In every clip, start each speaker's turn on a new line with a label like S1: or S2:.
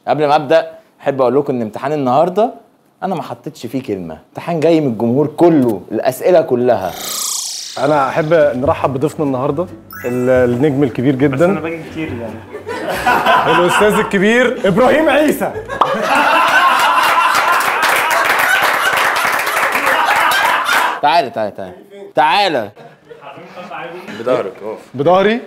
S1: قبل ما ابدا احب اقول لكم ان امتحان النهارده انا ما حطيتش فيه كلمه امتحان جاي من الجمهور كله الاسئله كلها
S2: انا احب نرحب بضيفنا النهارده ال- النجم الكبير جدا
S3: باجي كتير يعني
S2: الاستاذ الكبير ابراهيم عيسى
S1: تعالى تعالى تعالى تعالى بظهرك اقف
S2: بظهري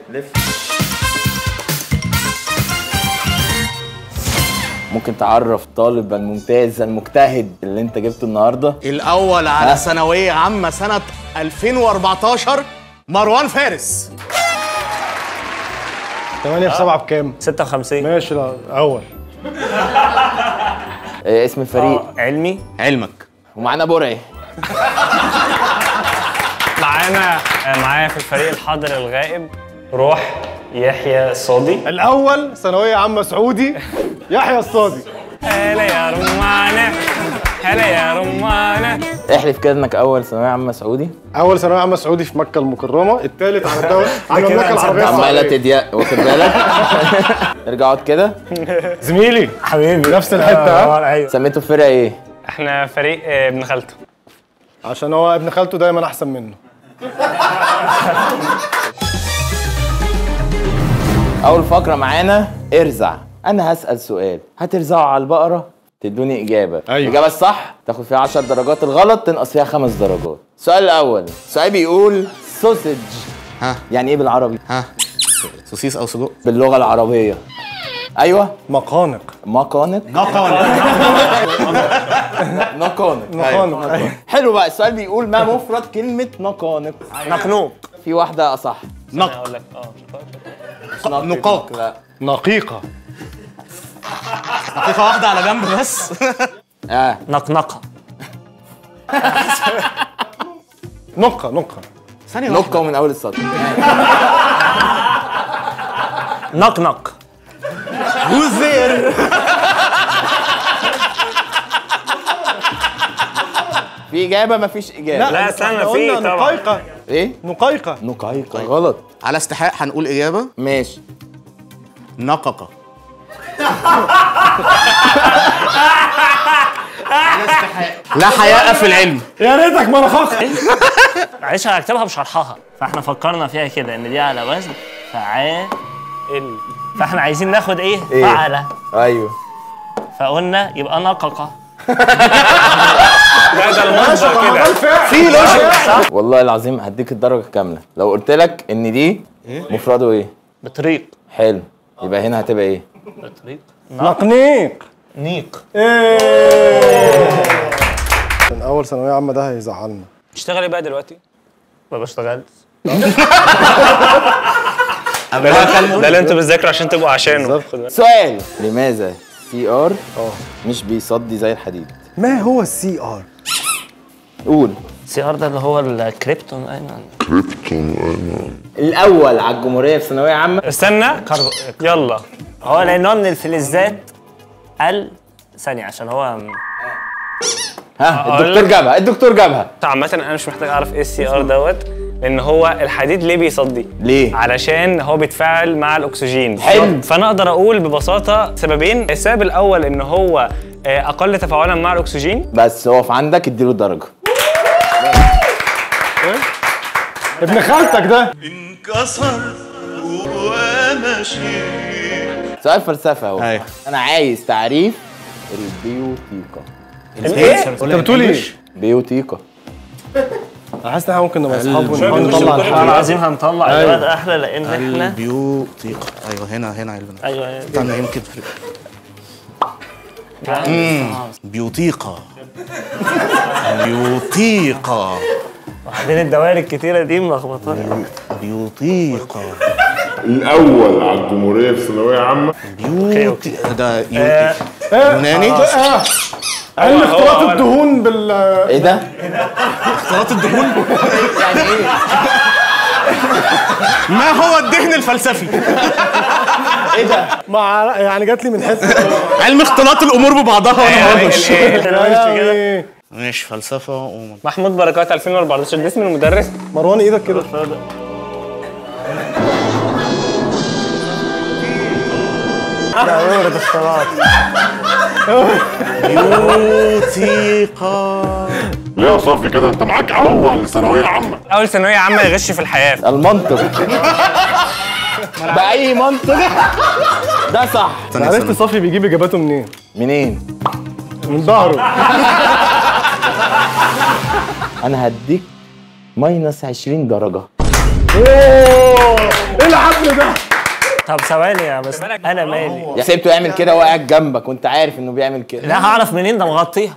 S1: ممكن تعرف طالب الممتاز المجتهد اللي انت جبته النهارده
S4: الأول على
S1: ها؟
S4: ثانوية عامة سنة 2014 مروان فارس
S2: 8 في 7 بكام
S3: 56
S2: ماشي لا اول
S1: آه، اسم الفريق
S3: علمي
S4: علمك
S1: ومعانا برعي
S3: معانا معايا في الفريق الحاضر الغائب روح يحيى الصادي
S2: الاول ثانويه عامه سعودي يحيى الصادي
S3: هلا يا رمانة هلا يا رمانة
S1: احلف كده انك اول ثانويه عامه سعودي
S2: اول ثانويه عامه سعودي في مكه المكرمه الثالث على الدوله على المملكه العربيه
S1: عماله
S2: السعوديه
S1: تضيق واخد بالك ارجع اقعد كده
S2: زميلي
S3: حبيبي
S2: نفس الحته ها
S3: ايوه
S1: سميته فرقه ايه
S3: احنا فريق آه، ابن خالته
S2: عشان هو ابن خالته دايما احسن منه
S1: اول فقره معانا ارزع انا هسال سؤال هترزعوا على البقره تدوني اجابه
S2: أيوة.
S1: الاجابه الصح تاخد فيها 10 درجات الغلط تنقص فيها خمس درجات السؤال الاول السؤال بيقول سوسج
S4: ها
S1: يعني ايه بالعربي
S4: ها سوسيس أو سجق
S1: باللغه العربيه ايوه
S2: مقانق
S1: مقانق نقانق
S2: مقانق
S1: حلو بقى السؤال بيقول ما مفرد كلمه نقانق
S3: نقنوق
S1: في واحده اصح
S4: نق
S3: اقول لك اه
S4: نقاق.
S1: لا
S2: نقيقه
S4: دقيقة واحدة على جنب بس
S1: اه
S3: نقنقة
S2: نقه نقه
S4: ثانية واحدة
S1: نقه من اول السطر
S3: نقنق
S4: وزير
S1: في اجابه مفيش اجابه
S3: لا استنى
S2: إحنا
S3: في
S2: قلنا
S3: طبعا
S2: نقيقه
S1: ايه
S2: نقيقه
S1: نقايقه غلط
S4: على استحقاق هنقول إجابة
S1: ماشي
S4: نققة لا حياء في العلم
S2: يا ريتك ما نفخت
S3: معلش هكتبها بشرحها فاحنا فكرنا فيها كده ان دي على وزن فعال فاحنا عايزين ناخد ايه,
S1: إيه؟
S3: فعلة
S1: ايوه
S3: فقلنا يبقى نققة ده ده المصدر كده
S4: في لوجيك
S1: والله العظيم هديك الدرجه كامله لو قلت لك ان دي مفرده ايه
S3: بطريق
S1: حلو يبقى هنا هتبقى ايه
S3: بطريق
S2: نقنيق
S3: نيق
S2: من اول ثانويه عامه ده هيزعلنا
S3: تشتغل ايه بقى دلوقتي؟ ما بشتغلش
S4: قبلها
S3: ده اللي انتوا بتذاكروا عشان تبقوا عشانه خد بالك.
S1: سؤال لماذا سي ار مش بيصدي زي الحديد
S2: ما هو السي ار
S1: قول
S3: سي ار ده اللي هو الكريبتون ايمن
S1: الاول على الجمهوريه في ثانويه عامه
S3: استنى كاربو يلا هو لانه من الفلزات ال ثانية عشان هو
S1: ها
S3: أقول
S1: الدكتور
S3: لك.
S1: جابها الدكتور جابها
S3: عامة انا مش محتاج اعرف ايه السي ار دوت لان هو الحديد ليه بيصدي؟
S1: ليه؟
S3: علشان هو بيتفاعل مع الاكسجين
S1: حلو.
S3: فانا اقدر اقول ببساطة سببين السبب الاول ان هو آه، اقل تفاعلا مع الاكسجين
S1: بس اقف عندك اديله درجه
S2: ابن خالتك ده
S5: انكسر ومشي
S1: سؤال فلسفه اهو
S4: أيوة.
S1: انا عايز تعريف البيوتيكا
S2: انت بتقول ايه؟
S1: بيوتيكا
S2: انا حاسس ان احنا ممكن نبقى اصحاب ونحاول نطلع
S3: والله
S2: الحلقه
S3: العظيم هنطلع
S2: أيوة.
S3: اجابات احلى لان احنا
S4: البيوتيقة أيوه هنا هنا علبنا
S3: ايوه
S4: استنى يمكن امم بيوتيقة بيوتيقة
S3: بين الدوائر الكتيرة دي ملخبطاني
S4: بيوتيقة
S6: الاول على الجمهوريه في ثانويه عامه
S4: بيوتيقة ده يو- يوناني
S2: اه علم اختلاط الدهون بال
S1: ايه ده؟
S4: اختلاط الدهون ما هو الدهن الفلسفي
S2: مع يعني جات لي من حته
S4: علم اختلاط الامور ببعضها وانا بهرش
S2: يعني
S4: مش فلسفه وم...
S3: محمود بركات 2014 ده اسم المدرس
S2: مروان ايدك كده
S3: ضرورة اختلاط
S4: يوثيقا
S6: ليه يا صافي كده انت معاك اول ثانويه عامه
S5: اول ثانويه عامه يغش في الحياه
S1: المنطق باي منطق ده صح
S2: عرفت صافي بيجيب اجاباته منين؟
S1: منين
S2: من ظهره
S1: انا هديك ماينس 20 درجه
S2: ايه العدل ده؟
S3: طب ثواني يا بس انا مالي
S1: يا سيبته يعمل كده وهو قاعد جنبك وانت عارف انه بيعمل كده
S3: لا هعرف منين ده مغطيها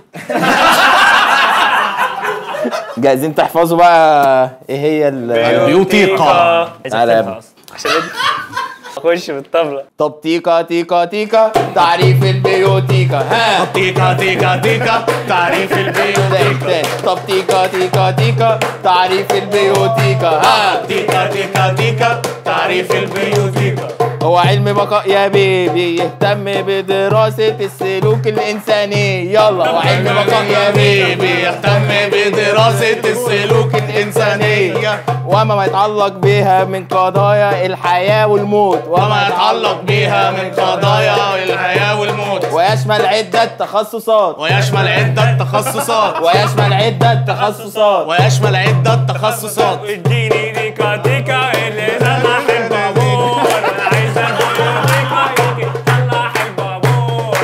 S1: جاهزين تحفظوا بقى ايه هي ال
S4: يوثيقا
S1: تعالى يا ابني.
S3: عشان اخش بالطبلة
S1: طب تيكا تيكا تيكا تعريف البيوتيكا ها
S4: تيكا تيكا تيكا تعريف البيوت
S1: تاني تاني. طب تيكا تيكا تيكا تعريف البيوتيكا ها
S4: تيكا تيكا تيكا تعريف البيوتيكا
S1: هو علم بقاء يا بيبي يهتم بدراسة السلوك الإنساني يلا هو علم بقاء يا بيبي
S4: يهتم بدراسة السلوك
S1: الإنسانية وما ما يتعلق بها من قضايا الحياة والموت
S4: وما يتعلق بها من قضايا الحياة والموت
S1: ويشمل عدة تخصصات
S4: ويشمل عدة تخصصات
S1: ويشمل عدة تخصصات
S4: ويشمل عدة تخصصات
S5: اديني ديكا ديكا اللي صلح البابور انا عايز ديكا يجي صلح البابور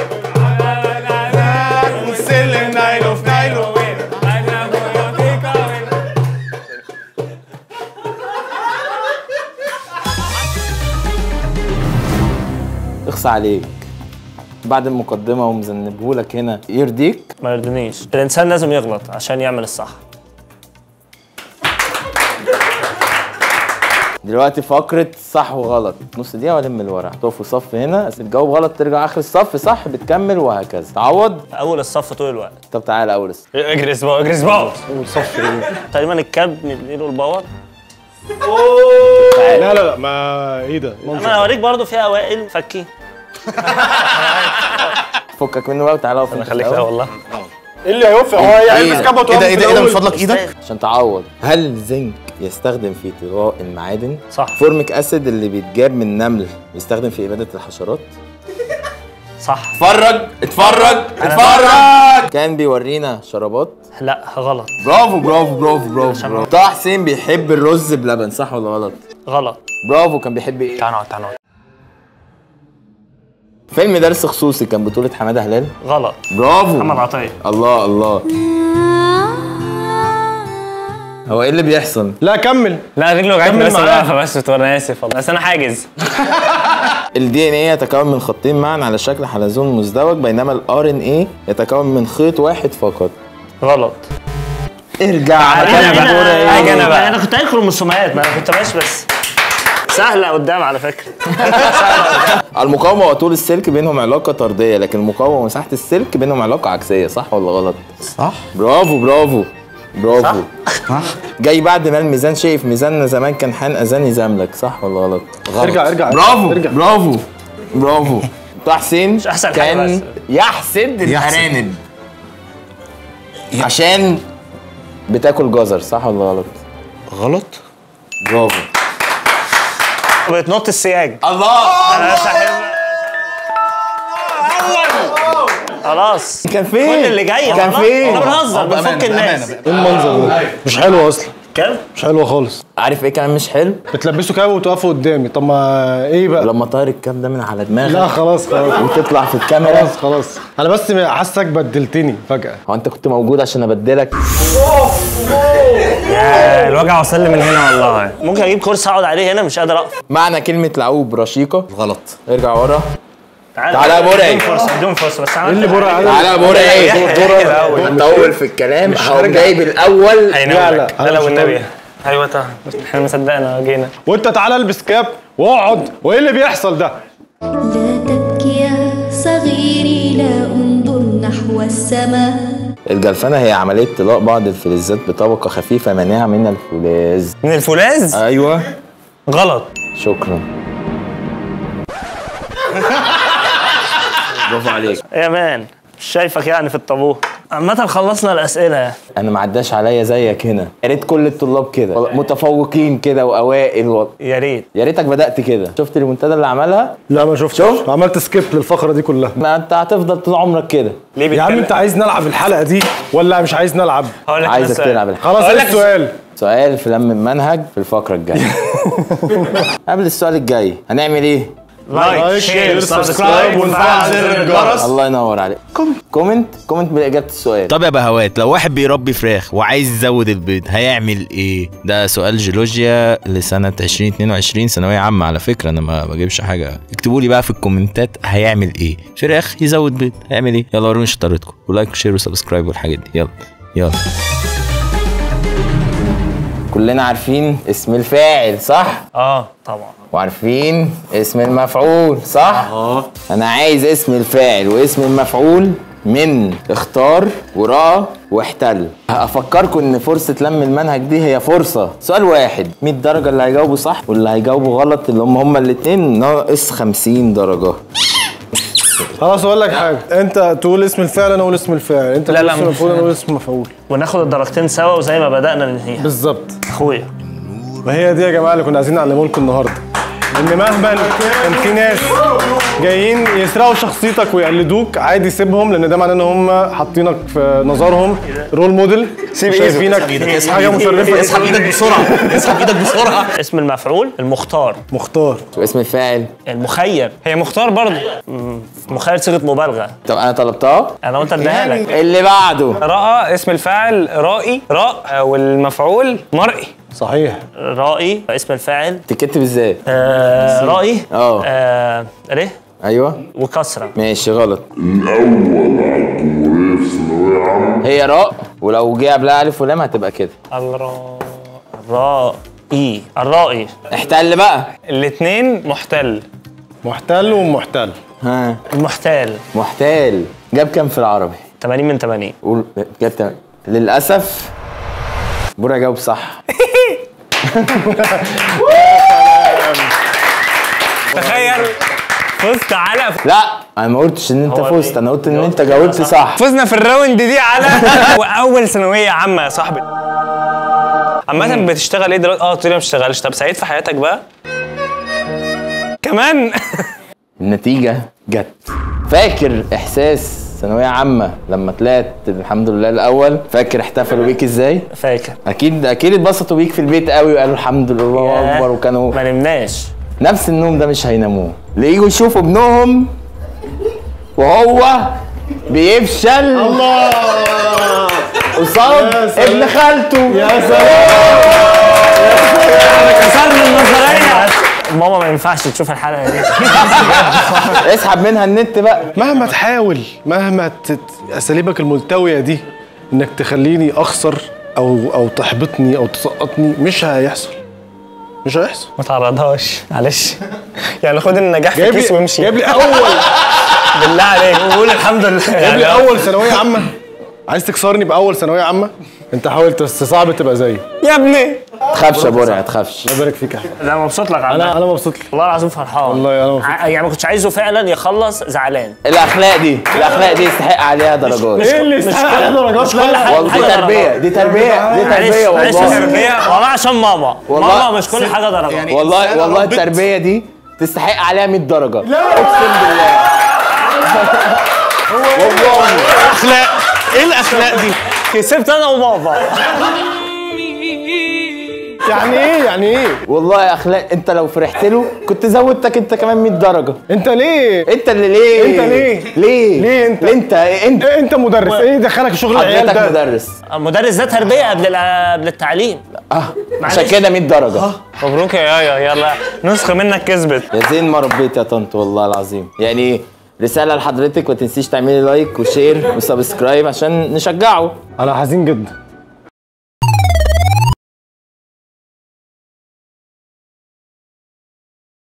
S4: والسلم نايلو في نايلو
S5: انا ديكا
S1: اخصى عليك بعد المقدمة ومذنبهولك هنا يرضيك
S3: ما يرضنيش الانسان لازم يغلط عشان يعمل الصح
S1: دلوقتي فقرة صح وغلط نص دقيقة والم الورق تقفوا صف هنا بتجاوب غلط ترجع آخر الصف صح بتكمل وهكذا تعوض
S3: اول الصف طول الوقت
S1: طب تعالى أول الصف
S5: اجري اسبوع اجري اسبوع
S3: تقريبا الكاب نديله الباور
S2: لا لا لا ما ايه ده؟
S3: انا هوريك برضو في اوائل فكين
S1: فكك منه بقى وتعالى اقف
S3: انا
S1: انت
S3: خليك
S1: الأول.
S3: فيها والله
S2: ايه اللي هيوفق هو هيلبس كابوت
S4: ايه ده ايه ده ايه ده من فضلك ايدك
S1: عشان تعوض هل الزنك يستخدم في طلاء المعادن؟
S3: صح.
S1: فورميك اسيد اللي بيتجاب من النمل بيستخدم في اباده الحشرات؟
S3: صح
S1: اتفرج اتفرج اتفرج كان بيورينا شرابات
S3: لا غلط
S1: برافو برافو برافو برافو برافو طه حسين بيحب الرز بلبن صح ولا غلط؟
S3: غلط
S1: برافو كان بيحب ايه؟
S5: تعال نقعد تعال نقعد
S1: فيلم درس خصوصي كان بطولة حمادة هلال
S3: غلط
S1: برافو
S3: محمد عطيه
S1: الله الله هو ايه اللي بيحصل؟
S2: لا كمل
S5: لا رجله وجعتني
S2: كمل
S5: بس
S2: معاه.
S5: الوقفه بس انا اسف والله بس انا حاجز
S1: الدي ان ايه يتكون من خطين معا على شكل حلزون مزدوج بينما الار ان ايه يتكون من خيط واحد فقط
S3: غلط
S1: ارجع
S5: أنا
S1: مكان
S5: بقى.
S1: الكورة ايه؟
S5: أجي أنا بقى.
S3: انا كنت قايل كروموسومات ما انا كنت ماشي بس سهله قدام على فكره
S1: المقاومة وطول السلك بينهم علاقة طردية لكن المقاومة ومساحة السلك بينهم علاقة عكسية صح ولا غلط؟
S4: صح
S1: برافو برافو برافو صح جاي بعد ما الميزان شايف ميزاننا زمان كان حان اذان يزاملك صح ولا غلط؟
S2: ارجع ارجع
S1: برافو
S2: ارجع
S1: برافو برافو طه حسين
S3: مش أحسن حاجة
S1: كان
S3: بس.
S1: يحسد الارانب عشان بتاكل جزر صح ولا غلط؟
S4: غلط
S1: برافو
S3: بتنط السياج
S1: الله
S3: انا صاحبها خلاص
S1: كان فين؟
S3: كل اللي جاي
S1: كان
S3: خلاص.
S1: فين؟
S3: احنا بنهزر بنفك الناس
S2: ايه المنظر ده؟ مش حلو اصلا
S3: كام؟
S2: مش حلوه خالص
S1: عارف ايه كمان مش حلو؟
S2: بتلبسوا كاب وتقفوا قدامي طب ما ايه بقى؟
S1: لما طاير الكام ده من على دماغك
S2: لا خلاص خلاص
S1: وتطلع في الكاميرا
S2: خلاص خلاص انا بس حاسك بدلتني فجاه
S1: هو انت كنت موجود عشان ابدلك
S5: يا الوجع وصل لي من هنا والله
S3: ممكن اجيب كرسي اقعد عليه هنا مش قادر اقف
S1: معنى كلمة لعوب رشيقة
S4: غلط
S1: ارجع ورا
S3: تعالى
S1: تعالى يا برعي.
S3: بدون فرصه بدون فرصه بس
S2: ايه اللي برا عليك؟
S1: تعالى يا برعي
S3: ايه
S1: طول في الكلام هقوم جايب الاول
S2: لا،
S5: هينام
S2: لا،
S5: لا
S2: أنا مش
S5: والنبي ايوه طه احنا ما صدقنا جينا
S2: وانت تعالى البس كاب واقعد وايه اللي بيحصل ده؟
S7: لا تبكي يا صغيري لا انظر نحو السماء
S1: الجلفنة هي عملية طلاء بعض الفلزات بطبقة خفيفة مانعة من الفولاذ
S5: من الفولاذ
S1: ايوه
S5: غلط
S1: شكرا برافو عليك
S3: يا مان مش شايفك يعني في الطابور عامة خلصنا الأسئلة
S1: انا ما عداش عليا زيك هنا يا ريت كل الطلاب كده متفوقين كده واوائل و...
S3: يا ريت
S1: يا ريتك بدات كده شفت المنتدى اللي عملها
S2: لا ما شفتش
S1: شوف.
S2: عملت سكيب للفقره دي كلها
S1: ما انت هتفضل طول عمرك كده
S3: ليه
S2: يا عم انت عايز نلعب الحلقه دي ولا مش عايز نلعب
S3: هقول لك
S1: عايزك
S3: بس-
S1: تلعب الحلقة.
S2: خلاص
S3: هقول
S2: ايه
S3: لك
S2: السؤال
S1: سؤال في لم المنهج في الفقره الجايه قبل السؤال الجاي هنعمل ايه
S3: لايك شير سبسكرايب
S4: ونفعل زر الجرس
S1: الله ينور عليك كومنت كومنت كومنت باجابه السؤال
S8: طب يا بهوات لو واحد بيربي فراخ وعايز يزود البيض هيعمل ايه؟ ده سؤال جيولوجيا لسنة 2022 ثانوية عامة على فكرة انا ما بجيبش حاجة اكتبوا لي بقى في الكومنتات هيعمل ايه؟ فراخ يزود بيض هيعمل ايه؟ يلا وروني شطارتكم ولايك وشير وسبسكرايب والحاجات دي يلا يلا
S1: كلنا عارفين اسم الفاعل صح
S3: اه طبعا
S1: وعارفين اسم المفعول صح اه انا عايز اسم الفاعل واسم المفعول من اختار ورأى واحتل افكركم ان فرصه لم المنهج دي هي فرصه سؤال واحد 100 درجه اللي هيجاوبوا صح واللي هيجاوبوا غلط اللي هم هما الاثنين ناقص 50 درجه
S2: خلاص اقول لك حاجه انت تقول اسم الفعل انا اقول اسم الفاعل انت
S3: لا،
S2: تقول
S3: لا،
S2: اسم
S3: مش-
S2: المفعول انا اقول اسم المفعول
S3: وناخد الدرجتين سوا وزي ما بدأنا ننهيها
S2: بالظبط
S3: اخويا
S2: ما هي دي يا جماعه اللي كنا عايزين نعلمه لكم النهارده ان مهما كان في ناس جايين يسرقوا شخصيتك ويقلدوك عادي سيبهم لان ده معناه ان هم حاطينك في نظرهم رول موديل شايفينك حاجه مشرفه
S4: اسحب ايدك بسرعه اسحب ايدك بسرعه
S3: اسم المفعول المختار
S2: مختار
S1: واسم الفاعل
S3: المخير هي مختار برضه مم، مخير صيغه مبالغه
S1: طب انا طلبتها
S3: انا قلت اديها لك
S1: اللي بعده
S5: راء اسم الفاعل رائي راء والمفعول مرئي
S2: صحيح
S3: رائي اسم الفاعل
S1: تكتب ازاي
S3: آه رائي
S1: اه.
S3: آه ليه
S1: ايوه
S3: وكسره
S1: ماشي غلط
S6: الأول على الجمهورية في ثانوية عامة
S1: هي راء ولو جه قبلها الف ولام هتبقى كده
S3: الرا الرائي الرائي
S1: احتل بقى
S5: الاثنين محتل
S2: محتل ومحتل
S1: ها
S3: المحتال
S1: محتال جاب كام في العربي
S3: 80 من 80
S1: قول جاب تم... للاسف بورا جاوب صح
S5: تخيل فزت على
S1: لا انا ما قلتش ان انت
S3: هو
S1: فزت
S3: إيه؟
S1: انا قلت ان انت جاوبت صح
S5: فزنا في الراوند دي على واول ثانويه عامه يا صاحبي عامة بتشتغل ايه دلوقتي؟ اه تقولي ما بتشتغلش طب سعيد في حياتك بقى؟ كمان
S1: النتيجه جت فاكر احساس ثانويه عامه لما طلعت الحمد لله الاول فاكر احتفلوا بيك ازاي
S3: فاكر
S1: اكيد اكيد اتبسطوا بيك في البيت قوي وقالوا الحمد لله الله
S3: ياه،
S1: اكبر وكانوا
S3: ما نمناش
S1: نفس النوم ده مش هيناموه ليجوا يشوفوا ابنهم وهو بيفشل الله قصاد ابن خالته يا
S3: كسرنا النظريه ماما ما ينفعش تشوف الحلقه دي
S1: اسحب منها النت بقى
S2: مهما تحاول مهما تت... اساليبك الملتويه دي انك تخليني اخسر او او تحبطني او تسقطني مش هيحصل مش هيحصل
S5: ما تعرضهاش معلش يعني خد النجاح في
S2: جايب
S5: كيس
S2: لي
S5: وامشي
S2: جايب لي اول
S5: بالله عليك وقول الحمد لله
S2: جايب لي
S5: يعني
S2: اول ثانويه عامه عايز تكسرني باول ثانويه عامه انت حاول بس صعب تبقى زيي
S5: يا ابني
S1: تخافش يا برع تخافش
S2: الله يبارك فيك يا احمد
S3: انا مبسوط لك
S2: انا
S3: عامة.
S2: انا مبسوط لك
S3: والله العظيم فرحان
S2: والله أنا مبسوط.
S3: ع- يعني ما كنتش عايزه فعلا يخلص زعلان
S1: الاخلاق دي الاخلاق دي يستحق عليها درجات
S2: اللي يستحق على درجات لا لا
S1: والله دي
S3: حاجة
S1: تربيه
S3: درجات.
S1: دي تربيه دي
S3: معلش
S1: تربيه
S3: معلش
S1: والله
S3: تربيه والله عشان ماما
S1: والله.
S3: ماما مش كل حاجه درجات
S1: والله والله التربيه دي تستحق عليها 100 درجه اقسم بالله والله
S5: اخلاق ايه الاخلاق دي؟
S3: كسبت انا وبابا
S2: يعني ايه يعني ايه
S1: والله يا اخلاق انت لو فرحت له كنت زودتك انت كمان 100 درجه
S2: انت ليه
S1: انت اللي ليه
S2: انت ليه؟
S1: ليه
S2: ليه انت؟
S1: انت انت
S2: إيه انت مدرس ايه دخلك شغل العيال
S1: حضرتك
S2: ده
S1: مدرس
S3: المدرس ده تربيه قبل ال- قبل التعليم
S1: اه
S3: معلش.
S1: عشان كده 100 درجه
S5: مبروك يا يايا يلا نسخه منك كسبت
S1: يا زين ما ربيت يا طنط والله العظيم يعني رساله لحضرتك ما تنسيش تعملي لايك وشير وسبسكرايب عشان نشجعه
S2: انا حزين جدا